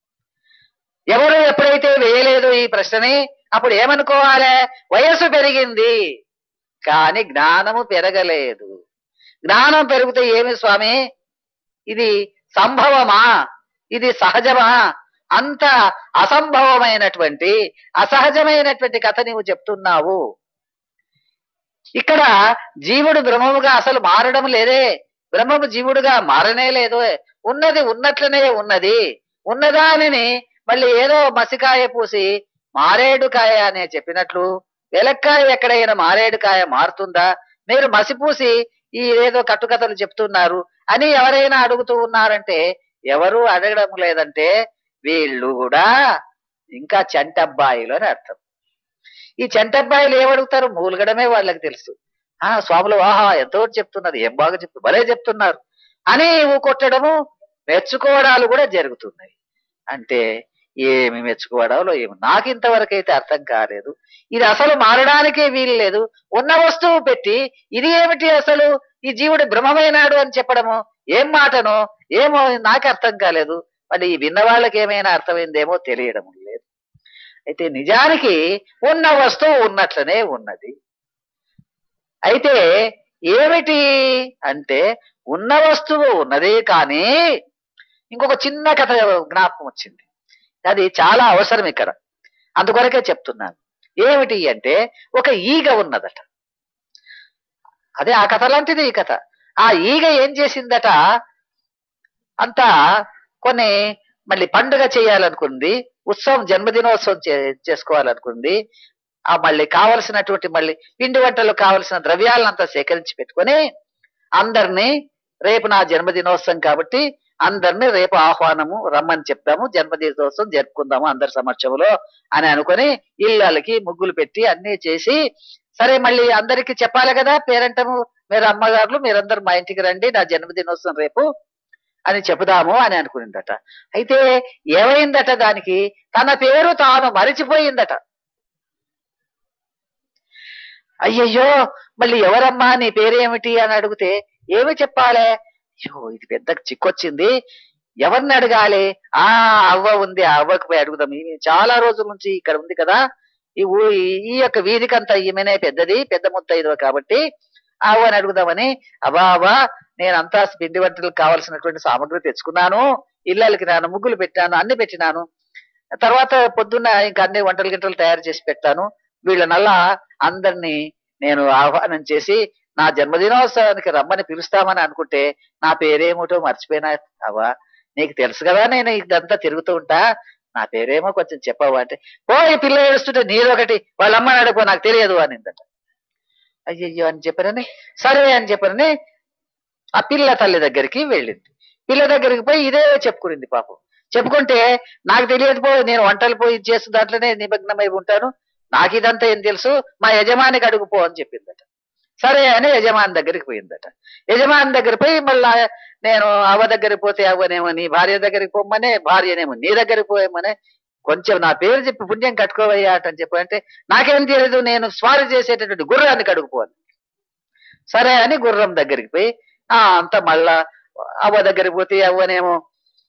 ఎవరు ఎప్పుడైతే వేయలేదు ఈ ప్రశ్నని అప్పుడు ఏమనుకోవాలి వయస్సు పెరిగింది కానీ జ్ఞానము పెరగలేదు జ్ఞానం పెరిగితే ఏమి స్వామి ఇది సంభవమా ఇది సహజమా అంత అసంభవమైనటువంటి అసహజమైనటువంటి కథ నీవు చెప్తున్నావు ఇక్కడ జీవుడు బ్రహ్మముగా అసలు మారడం లేదే బ్రహ్మము జీవుడుగా మారనే లేదు ఉన్నది ఉన్నట్లనే ఉన్నది ఉన్నదానిని మళ్ళీ ఏదో మసికాయ పూసి మారేడుకాయ అనే చెప్పినట్లు వెలక్కాయ ఎక్కడైనా మారేడుకాయ మారుతుందా మీరు మసిపూసి ఈ ఏదో కట్టుకథలు చెప్తున్నారు అని ఎవరైనా అడుగుతూ ఉన్నారంటే ఎవరు అడగడం లేదంటే వీళ్ళు కూడా ఇంకా చంటబ్బాయిలు అని అర్థం ఈ చంటబ్బాయిలు ఏమడుగుతారు మూలగడమే వాళ్ళకి తెలుసు ఆ స్వాములు ఆహా ఎంతో చెప్తున్నది ఏం బాగా చెప్తు భలే చెప్తున్నారు అని కొట్టడము మెచ్చుకోవడాలు కూడా జరుగుతున్నాయి అంటే ఏమి మెచ్చుకోవడాలో ఏమి నాకు ఇంతవరకు అయితే అర్థం కాలేదు ఇది అసలు మారడానికే వీలు లేదు ఉన్న వస్తువు పెట్టి ఇది ఏమిటి అసలు ఈ జీవుడు బ్రహ్మమైనాడు అని చెప్పడము ఏం మాటనో ఏమో నాకు అర్థం కాలేదు మరి ఈ విన్న వాళ్ళకి ఏమైనా అర్థమైందేమో తెలియడం లేదు అయితే నిజానికి ఉన్న వస్తువు ఉన్నట్లనే ఉన్నది అయితే ఏమిటి అంటే ఉన్న వస్తువు ఉన్నదే కానీ ఇంకొక చిన్న కథ జ్ఞాపకం వచ్చింది అది చాలా అవసరం ఇక్కడ అందుకొరకే చెప్తున్నాను ఏమిటి అంటే ఒక ఈగ ఉన్నదట అదే ఆ కథ లాంటిది ఈ కథ ఆ ఈగ ఏం చేసిందట అంతా కొన్ని మళ్ళీ పండుగ చేయాలనుకుంది ఉత్సవం జన్మదినోత్సవం చే- చేసుకోవాలనుకుంది ఆ మళ్ళీ కావలసినటువంటి మళ్ళీ పిండి వంటలు కావలసిన ద్రవ్యాలంతా సేకరించి పెట్టుకొని అందరినీ రేపు నా జన్మదినోత్సవం కాబట్టి అందరినీ రేపు ఆహ్వానము రమ్మని చెప్తాము జన్మదినోత్సవం జరుపుకుందాము అందరి సమక్షంలో అని అనుకొని ఇళ్ళకి ముగ్గులు పెట్టి అన్ని చేసి సరే మళ్ళీ అందరికి చెప్పాలి కదా పేరంటము మీరు అమ్మగారులు మీరందరూ మా ఇంటికి రండి నా జన్మదినోత్సవం రేపు అని చెబుదాము అని అనుకునిందట అయితే ఏమైందట దానికి తన పేరు తాను మరిచిపోయిందట అయ్యయ్యో మళ్ళీ ఎవరమ్మా నీ పేరేమిటి అని అడిగితే ఏమి చెప్పాలే అయ్యో ఇది పెద్ద చిక్కొచ్చింది ఎవరిని అడగాలి ఆ అవ్వ ఉంది ఆ అవ్వకి పోయి అడుగుదాం ఈమె చాలా రోజుల నుంచి ఇక్కడ ఉంది కదా ఈ ఊ ఈ- ఈ యొక్క వీధికంతా ఈమెనే పెద్దది పెద్ద ముత్తైదువ కాబట్టి ఆ అవ్వని అడుగుదామని అవ్వా అవ్వా నేను అంతా పిండి వంటలకు కావలసినటువంటి సామగ్రి తెచ్చుకున్నాను ఇళ్ళకి నాను ముగ్గులు పెట్టాను అన్ని పెట్టినాను తర్వాత పొద్దున్న ఇంకా అన్ని వంటలు గింటలు తయారు చేసి పెట్టాను వీళ్ళనల్లా అందరినీ నేను ఆహ్వానం చేసి నా జన్మదినోత్సవానికి రమ్మని పిలుస్తామని అనుకుంటే నా పేరేమిటో మర్చిపోయినా అవా నీకు తెలుసు కదా నేను ఇదంతా తిరుగుతూ ఉంటా నా పేరేమో కొంచెం చెప్పవా అంటే ఓ ఈ పిల్ల ఏడుస్తుంటే నీదొకటి వాళ్ళ అమ్మని అడుగు నాకు తెలియదు అనిందట అయ్యయ్యో అని చెప్పనని సరే అని చెప్పనని ఆ పిల్ల తల్లి దగ్గరికి వెళ్ళింది పిల్ల దగ్గరికి పోయి ఇదే చెప్పుకునింది పాపం చెప్పుకుంటే నాకు తెలియదు పో నేను వంటలు పోయి చేస్తూ దాంట్లోనే నిమగ్నమై ఉంటాను నాకు ఇదంతా ఏం తెలుసు మా యజమానికి అడుగుపో అని చెప్పిందట సరే అని యజమాని దగ్గరికి పోయిందట యజమాని దగ్గర పోయి మళ్ళా నేను అవ్వ దగ్గరికి పోతే అవ్వనేమో నీ భార్య దగ్గరికి పోమ్మనే భార్యనేమో నీ దగ్గరికి పోయమనే కొంచెం నా పేరు చెప్పి పుణ్యం కట్టుకోవయ్యా అని చెప్పి అంటే నాకేం తెలియదు నేను స్వారీ చేసేటటువంటి గుర్రాన్ని కడుగుపోను సరే అని గుర్రం దగ్గరికి పోయి ఆ అంత మళ్ళా అవ్వ దగ్గరికి పోతే అవ్వనేమో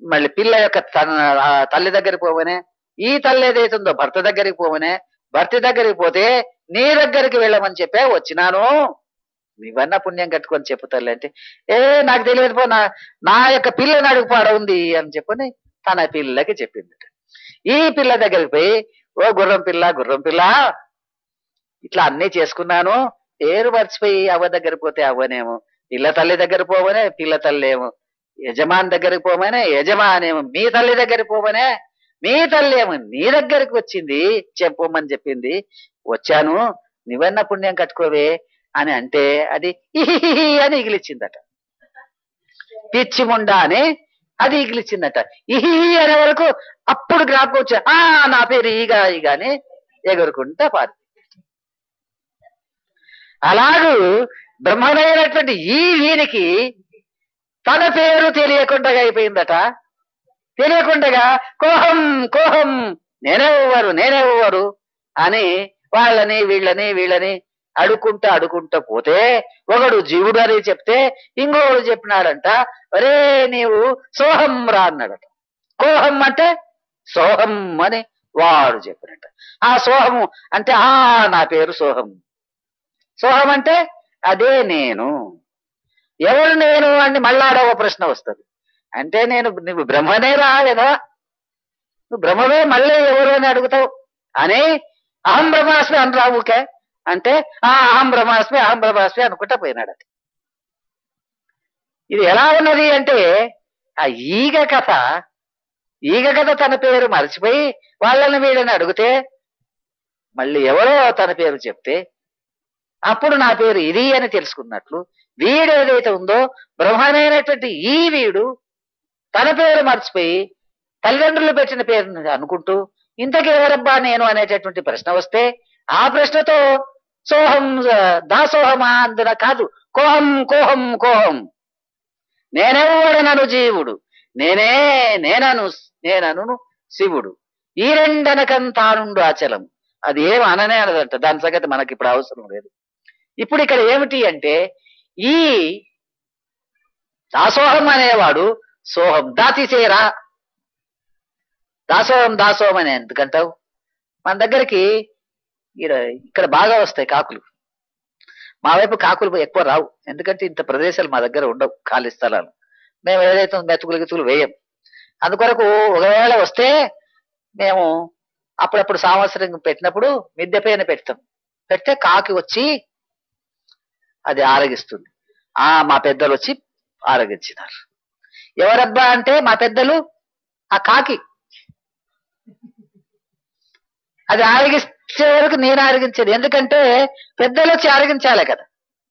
మళ్ళీ పిల్ల యొక్క తన ఆ తల్లి దగ్గరికి పోవనే ఈ తల్లి ఏదైతుందో భర్త దగ్గరికి పోవనే భర్త దగ్గరికి పోతే నీ దగ్గరికి వెళ్ళమని చెప్పే వచ్చినాను నీవన్నా పుణ్యం కట్టుకొని చెప్పు తల్లి అంటే ఏ నాకు తెలియదు పో నా నా యొక్క పిల్లని అడుగు పాడ ఉంది అని చెప్పని తన పిల్లకి చెప్పింది ఈ పిల్ల దగ్గరికి పోయి ఓ గుర్రం పిల్ల గుర్రం పిల్ల ఇట్లా అన్నీ చేసుకున్నాను పేరు మర్చిపోయి అవ్వ దగ్గర పోతే అవ్వనేమో పిల్ల తల్లి దగ్గర పోవనే పిల్ల తల్లి ఏమో యజమాని దగ్గరికి పోమనే యజమానేమో మీ తల్లి దగ్గరికి పోమనే మీ తల్లి ఏమో నీ దగ్గరికి వచ్చింది చెప్పమని చెప్పింది వచ్చాను నువ్వన్న పుణ్యం కట్టుకోవే అని అంటే అది ఇహిహిహి అని ఇగిలిచ్చిందట పిచ్చి ముండా అని అది ఇగిలిచ్చిందట ఇహి అనే వరకు అప్పుడు జ్ఞాపకం వచ్చా ఆ నా పేరు ఈగ ఈగ అని ఎగురుకుంటా పారి అలాగూ బ్రహ్మమైనటువంటి ఈ వీరికి తన పేరు తెలియకుండా అయిపోయిందట తెలియకుండా కోహం కోహం నేనేవ్వరు నేనేవ్వరు అని వాళ్ళని వీళ్ళని వీళ్ళని అడుకుంటా అడుకుంటా పోతే ఒకడు జీవుడు అని చెప్తే ఇంకొకడు చెప్పినాడంట ఒరే నీవు సోహం రా అన్నాడట కోహం అంటే సోహం అని వాడు చెప్పినట్ట ఆ సోహము అంటే ఆ నా పేరు సోహం సోహం అంటే అదే నేను ఎవరు నేను అని మళ్ళాడో ఒక ప్రశ్న వస్తుంది అంటే నేను నువ్వు బ్రహ్మనే రా కదా నువ్వు బ్రహ్మవే మళ్ళీ ఎవరు అని అడుగుతావు అని అహం బ్రహ్మాస్మి అని రావుకే అంటే ఆ అహం బ్రహ్మాస్మి అహం బ్రహ్మాస్మి అనుకుంటా పోయినాడు అది ఇది ఎలా ఉన్నది అంటే ఆ ఈగ కథ ఈగ కథ తన పేరు మర్చిపోయి వాళ్ళని వీళ్ళని అడిగితే మళ్ళీ ఎవరో తన పేరు చెప్తే అప్పుడు నా పేరు ఇది అని తెలుసుకున్నట్లు వీడు ఏదైతే ఉందో బ్రహ్మమైనటువంటి ఈ వీడు తన పేరు మర్చిపోయి తల్లిదండ్రులు పెట్టిన పేరుని అనుకుంటూ ఇంతకీ ఎవరబ్బా నేను అనేటటువంటి ప్రశ్న వస్తే ఆ ప్రశ్నతో సోహం దాసోహమా అందున కాదు కోహం కోహం కోహం నేనెవడనను జీవుడు నేనే నేనను నేనను శివుడు ఈ రెండనకం తానుండు అచలం అది ఏం అననే అనదంట దాని సంగతి మనకి ఇప్పుడు అవసరం లేదు ఇప్పుడు ఇక్కడ ఏమిటి అంటే ఈ దాసోహం అనేవాడు సోహం దాతిసేరా దాసోహం దాసోహం అని ఎందుకంటావు మన దగ్గరికి ఈడ ఇక్కడ బాగా వస్తాయి కాకులు మా వైపు కాకులు ఎక్కువ రావు ఎందుకంటే ఇంత ప్రదేశాలు మా దగ్గర ఉండవు ఖాళీ స్థలాలు మేము ఏదైతే మెతుకులు గితుకులు వేయం అందుకొరకు ఒకవేళ వస్తే మేము అప్పుడప్పుడు సంవత్సరం పెట్టినప్పుడు మిద్దె పైన పెడతాం పెడితే కాకి వచ్చి అది ఆరగిస్తుంది ఆ మా పెద్దలు వచ్చి ఆరగించినారు ఎవరబ్బా అంటే మా పెద్దలు ఆ కాకి అది ఆరగిస్తే వరకు నేను ఆరగించేది ఎందుకంటే పెద్దలు వచ్చి ఆరగించాలి కదా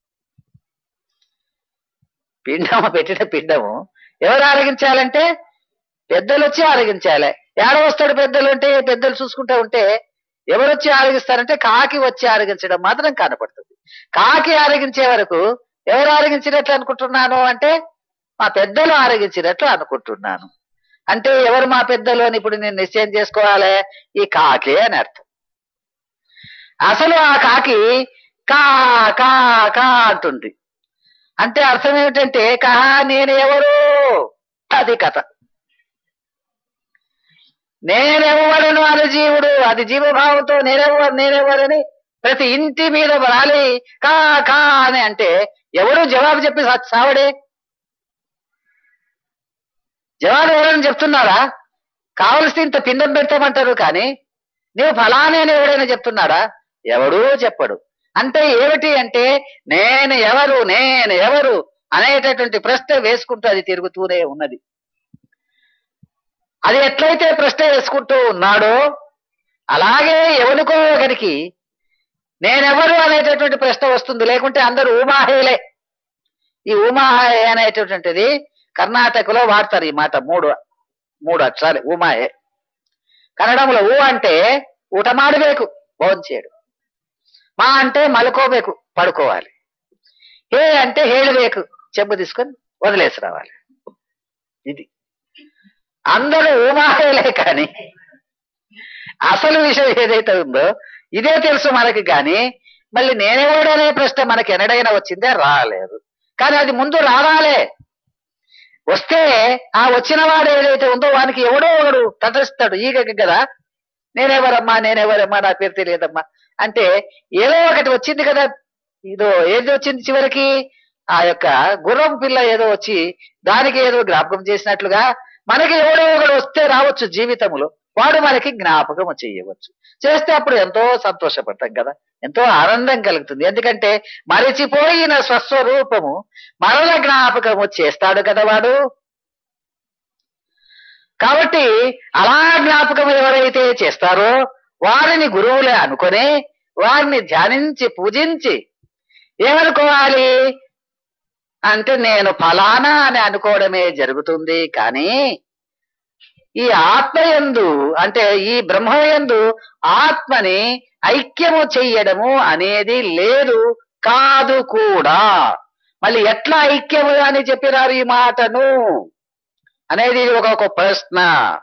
పిండము పెట్టిన పిండము ఎవరు ఆరగించాలంటే పెద్దలు వచ్చి ఆరగించాలి ఏడ వస్తాడు పెద్దలు అంటే పెద్దలు చూసుకుంటా ఉంటే ఎవరు వచ్చి ఆరగిస్తారంటే కాకి వచ్చి ఆరగించడం మాత్రం కనపడుతుంది కాకి ఆరగించే వరకు ఎవరు ఆరగించినట్లు అనుకుంటున్నాను అంటే మా పెద్దలు ఆరగించినట్లు అనుకుంటున్నాను అంటే ఎవరు మా పెద్దలు అని ఇప్పుడు నేను నిశ్చయం చేసుకోవాలి ఈ కాకి అని అర్థం అసలు ఆ కాకి కా కా కా అంటుంది అంటే అర్థం ఏమిటంటే కా నేను ఎవరు అది కథ నేనెవ్వరను అని జీవుడు అది జీవభావంతో నేనెవ్వరు నేనెవ్వరని ప్రతి ఇంటి మీద రాలి కా కా అని అంటే ఎవరు జవాబు చెప్పి సా- సావడే జవాబు ఎవరైనా చెప్తున్నారా కావలసి ఇంత పిండం పెడతామంటారు కానీ నీవు ఫలానే అని ఎవడైనా చెప్తున్నాడా ఎవడూ చెప్పడు అంటే ఏమిటి అంటే నేను ఎవరు నేను ఎవరు అనేటటువంటి ప్రశ్న వేసుకుంటూ అది తిరుగుతూనే ఉన్నది అది ఎట్లయితే ప్రశ్న వేసుకుంటూ ఉన్నాడో అలాగే ఎవరికో ఒకరికి నేనెవరు అనేటటువంటి ప్రశ్న వస్తుంది లేకుంటే అందరూ ఊమాహేలే ఈ ఊమాహే అనేటటువంటిది కర్ణాటకలో వాడతారు ఈ మాట మూడు మూడు అక్షరాలు ఊమాహే కన్నడంలో ఊ అంటే ఊటమాడಬೇಕು భోంచేయడు మా అంటే మలుకోಬೇಕು పడుకోవాలి హే అంటే హేళಬೇಕು చెంబు తీసుకొని వదిలేసి రావాలి ఇది అందరూ ఊమాహేలే కానీ అసలు విషయం ఏదైతే ఉందో ఇదే తెలుసు మనకి కానీ మళ్ళీ నేనెవడు అనే ప్రశ్న మనకి ఎన్నడైనా వచ్చిందే రాలేదు కానీ అది ముందు రావాలే వస్తే ఆ వచ్చిన వాడు ఏదైతే ఉందో వానికి ఎవడో ఒకడు తటస్తాడు ఈగ కదా నేనెవరమ్మా నేనెవరమ్మా నా పేరు తెలియదమ్మా అంటే ఏదో ఒకటి వచ్చింది కదా ఇదో ఏది వచ్చింది చివరికి ఆ యొక్క గుర్రం పిల్ల ఏదో వచ్చి దానికి ఏదో జ్ఞాపకం చేసినట్లుగా మనకి ఎవడో ఒకడు వస్తే రావచ్చు జీవితంలో వాడు మనకి జ్ఞాపకం చేయవచ్చు చేస్తే అప్పుడు ఎంతో సంతోషపడతాం కదా ఎంతో ఆనందం కలుగుతుంది ఎందుకంటే మరిచిపోయిన స్వస్వరూపము మరల జ్ఞాపకము చేస్తాడు కదా వాడు కాబట్టి అలా జ్ఞాపకం ఎవరైతే చేస్తారో వారిని గురువులే అనుకొని వారిని ధ్యానించి పూజించి ఏమనుకోవాలి అంటే నేను ఫలానా అని అనుకోవడమే జరుగుతుంది కానీ ఈ ఆత్మయందు అంటే ఈ బ్రహ్మయందు ఆత్మని ఐక్యము చెయ్యడము అనేది లేదు కాదు కూడా మళ్ళీ ఎట్లా ఐక్యము అని చెప్పినారు ఈ మాటను అనేది ఒక ఒక ప్రశ్న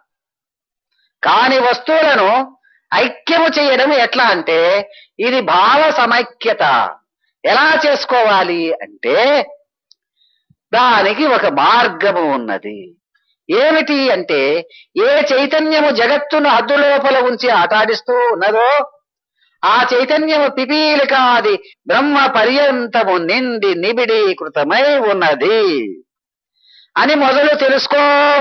కాని వస్తువులను ఐక్యము చేయడం ఎట్లా అంటే ఇది భావ సమైక్యత ఎలా చేసుకోవాలి అంటే దానికి ఒక మార్గము ఉన్నది ఏమిటి అంటే ఏ చైతన్యము జగత్తును హద్దు లోపల ఉంచి ఆటాడిస్తూ ఉన్నదో ఆ చైతన్యము పిపీలికాది బ్రహ్మ పర్యంతము నిండి నిబిడీకృతమై ఉన్నది అని మొదలు తెలుసుకో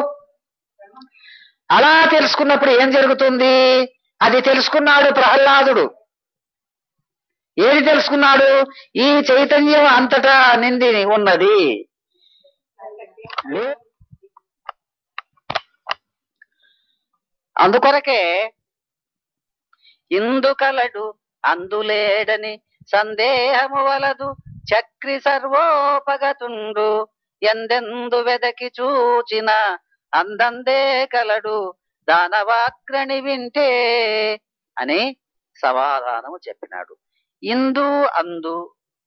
అలా తెలుసుకున్నప్పుడు ఏం జరుగుతుంది అది తెలుసుకున్నాడు ప్రహ్లాదుడు ఏది తెలుసుకున్నాడు ఈ చైతన్యం అంతటా నిండి ఉన్నది అందుకొరకే ఇందుకలడు అందులేడని సందేహము వలదు చక్రి సర్వోపగతుండు ఎందెందు వెదకి చూచిన అందందే కలడు దానవాగ్రణి వింటే అని సమాధానము చెప్పినాడు ఇందు అందు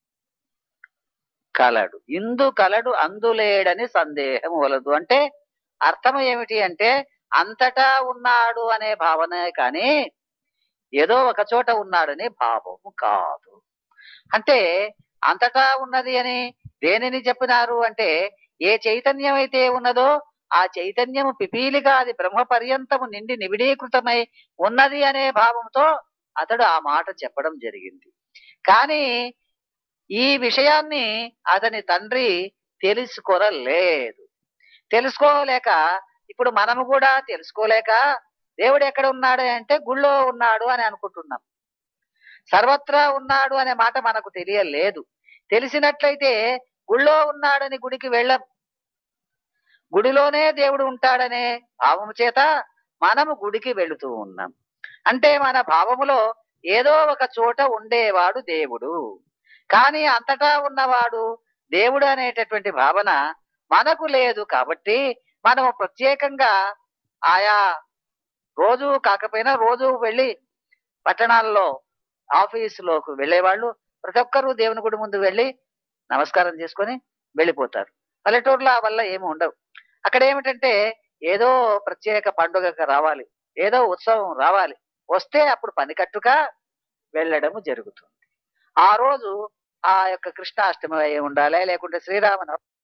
కలడు ఇందు కలడు అందులేడని సందేహం వలదు అంటే అర్థం ఏమిటి అంటే అంతటా ఉన్నాడు అనే భావనే కానీ ఏదో ఒక చోట ఉన్నాడనే భావము కాదు అంటే అంతటా ఉన్నది అని దేనిని చెప్పినారు అంటే ఏ చైతన్యం అయితే ఉన్నదో ఆ చైతన్యము పిపీలిగా అది బ్రహ్మ పర్యంతము నిండి నిబిడీకృతమై ఉన్నది అనే భావంతో అతడు ఆ మాట చెప్పడం జరిగింది కానీ ఈ విషయాన్ని అతని తండ్రి తెలుసుకోరలేదు తెలుసుకోలేక ఇప్పుడు మనము కూడా తెలుసుకోలేక దేవుడు ఎక్కడ ఉన్నాడు అంటే గుళ్ళో ఉన్నాడు అని అనుకుంటున్నాం సర్వత్రా ఉన్నాడు అనే మాట మనకు తెలియలేదు తెలిసినట్లయితే గుళ్ళో ఉన్నాడని గుడికి వెళ్ళం గుడిలోనే దేవుడు ఉంటాడనే భావము చేత మనము గుడికి వెళుతూ ఉన్నాం అంటే మన భావములో ఏదో ఒక చోట ఉండేవాడు దేవుడు కానీ అంతటా ఉన్నవాడు దేవుడు అనేటటువంటి భావన మనకు లేదు కాబట్టి మనము ప్రత్యేకంగా ఆయా రోజు కాకపోయినా రోజు వెళ్ళి పట్టణాల్లో ఆఫీసులోకి వెళ్ళేవాళ్ళు ప్రతి ఒక్కరూ దేవుని గుడి ముందు వెళ్ళి నమస్కారం చేసుకొని వెళ్ళిపోతారు పల్లెటూరులో ఆ వల్ల ఏమి ఉండవు అక్కడ ఏమిటంటే ఏదో ప్రత్యేక పండుగ రావాలి ఏదో ఉత్సవం రావాలి వస్తే అప్పుడు పని కట్టుగా వెళ్ళడము జరుగుతుంది ఆ రోజు ఆ యొక్క కృష్ణాష్టమి అయి ఉండాలి లేకుంటే శ్రీరామ